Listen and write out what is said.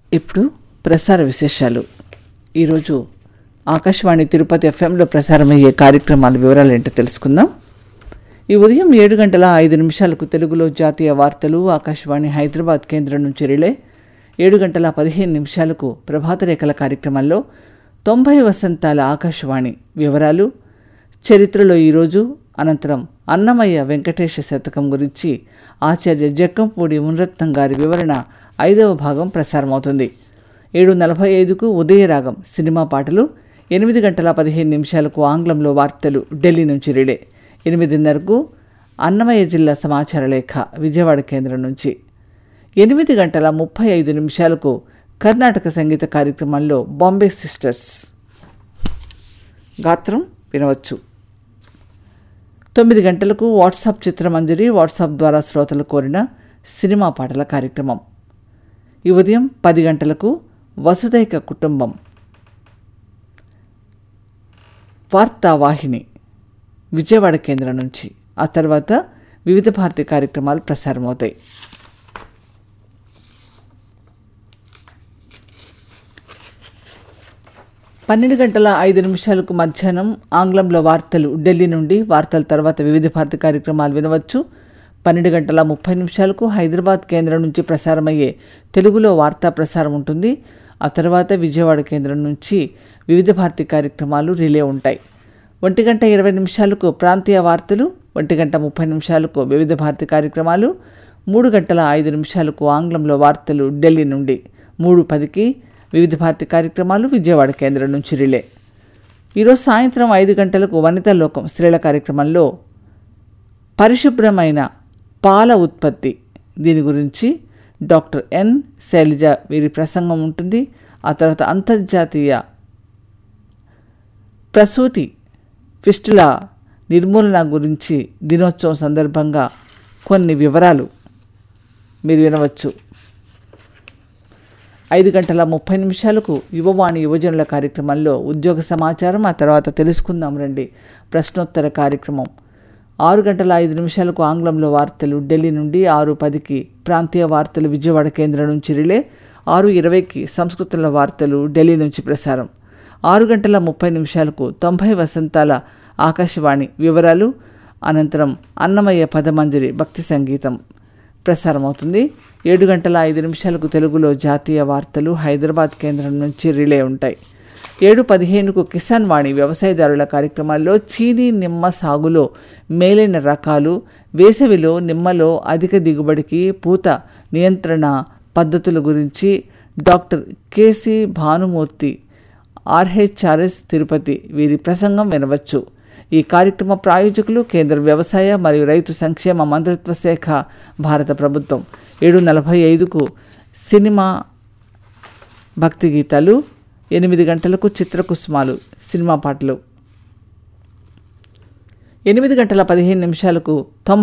ఇప్పుడు ప్రసార విశేషాలు ఈరోజు ఆకాశవాణి తిరుపతి ఎఫ్ఎంలో ప్రసారమయ్యే కార్యక్రమాల వివరాలు ఏంటో తెలుసుకుందాం ఈ ఉదయం ఏడు గంటల ఐదు నిమిషాలకు తెలుగులో జాతీయ వార్తలు ఆకాశవాణి హైదరాబాద్ కేంద్రం నుంచి రిలే ఏడు గంటల పదిహేను నిమిషాలకు ప్రభాత రేఖల కార్యక్రమంలో తొంభై వసంతాల ఆకాశవాణి వివరాలు చరిత్రలో ఈరోజు అనంతరం అన్నమయ్య వెంకటేశ శతకం గురించి ఆచార్య జక్కంపూడి మునరత్నం గారి వివరణ ఐదవ భాగం ప్రసారమవుతుంది ఏడు నలభై ఐదుకు ఉదయరాగం సినిమా పాటలు ఎనిమిది గంటల పదిహేను నిమిషాలకు ఆంగ్లంలో వార్తలు ఢిల్లీ నుంచి రిలే ఎనిమిదిన్నరకు అన్నమయ్య జిల్లా సమాచార లేఖ విజయవాడ కేంద్రం నుంచి ఎనిమిది గంటల ముప్పై ఐదు నిమిషాలకు కర్ణాటక సంగీత కార్యక్రమంలో బాంబే సిస్టర్స్ గాత్రం వినవచ్చు తొమ్మిది గంటలకు వాట్సాప్ చిత్రమంజరి వాట్సాప్ ద్వారా శ్రోతలు కోరిన సినిమా పాటల కార్యక్రమం ఈ ఉదయం పది గంటలకు వసుదైక కుటుంబం వార్తావాహిని విజయవాడ కేంద్రం నుంచి ఆ తర్వాత వివిధ భారతి కార్యక్రమాలు ప్రసారమవుతాయి పన్నెండు గంటల ఐదు నిమిషాలకు మధ్యాహ్నం ఆంగ్లంలో వార్తలు ఢిల్లీ నుండి వార్తల తర్వాత వివిధ భారతి కార్యక్రమాలు వినవచ్చు పన్నెండు గంటల ముప్పై నిమిషాలకు హైదరాబాద్ కేంద్రం నుంచి ప్రసారమయ్యే తెలుగులో వార్తా ప్రసారం ఉంటుంది ఆ తర్వాత విజయవాడ కేంద్రం నుంచి వివిధ భారతి కార్యక్రమాలు రిలే ఉంటాయి ఒంటి గంట ఇరవై నిమిషాలకు ప్రాంతీయ వార్తలు ఒంటి గంట ముప్పై నిమిషాలకు వివిధ భారతి కార్యక్రమాలు మూడు గంటల ఐదు నిమిషాలకు ఆంగ్లంలో వార్తలు ఢిల్లీ నుండి మూడు పదికి వివిధ భారతి కార్యక్రమాలు విజయవాడ కేంద్రం నుంచి రిలే ఈరోజు సాయంత్రం ఐదు గంటలకు వనితా లోకం స్త్రీల కార్యక్రమంలో పరిశుభ్రమైన పాల ఉత్పత్తి దీని గురించి డాక్టర్ ఎన్ శైలజ వీరి ప్రసంగం ఉంటుంది ఆ తర్వాత అంతర్జాతీయ ప్రసూతి ఫిస్టుల నిర్మూలన గురించి దినోత్సవం సందర్భంగా కొన్ని వివరాలు మీరు వినవచ్చు ఐదు గంటల ముప్పై నిమిషాలకు యువవాణి యువజనుల కార్యక్రమంలో ఉద్యోగ సమాచారం ఆ తర్వాత తెలుసుకుందాం రండి ప్రశ్నోత్తర కార్యక్రమం ఆరు గంటల ఐదు నిమిషాలకు ఆంగ్లంలో వార్తలు ఢిల్లీ నుండి ఆరు పదికి ప్రాంతీయ వార్తలు విజయవాడ కేంద్రం నుంచి రిలే ఆరు ఇరవైకి సంస్కృతంలో వార్తలు ఢిల్లీ నుంచి ప్రసారం ఆరు గంటల ముప్పై నిమిషాలకు తొంభై వసంతాల ఆకాశవాణి వివరాలు అనంతరం అన్నమయ్య పదమంజరి భక్తి సంగీతం ప్రసారమవుతుంది ఏడు గంటల ఐదు నిమిషాలకు తెలుగులో జాతీయ వార్తలు హైదరాబాద్ కేంద్రం నుంచి రిలే ఉంటాయి ఏడు పదిహేనుకు కిసాన్ వాణి వ్యవసాయదారుల కార్యక్రమాల్లో చీనీ నిమ్మ సాగులో మేలైన రకాలు వేసవిలో నిమ్మలో అధిక దిగుబడికి పూత నియంత్రణ పద్ధతుల గురించి డాక్టర్ కేసి భానుమూర్తి ఆర్హెచ్ఆర్ఎస్ తిరుపతి వీరి ప్రసంగం వినవచ్చు ఈ కార్యక్రమ ప్రాయోజకులు కేంద్ర వ్యవసాయ మరియు రైతు సంక్షేమ మంత్రిత్వ శాఖ భారత ప్రభుత్వం ఏడు నలభై ఐదుకు సినిమా భక్తి గీతాలు ఎనిమిది గంటలకు చిత్రకుసుమాలు సినిమా పాటలు ఎనిమిది గంటల పదిహేను నిమిషాలకు తొంభై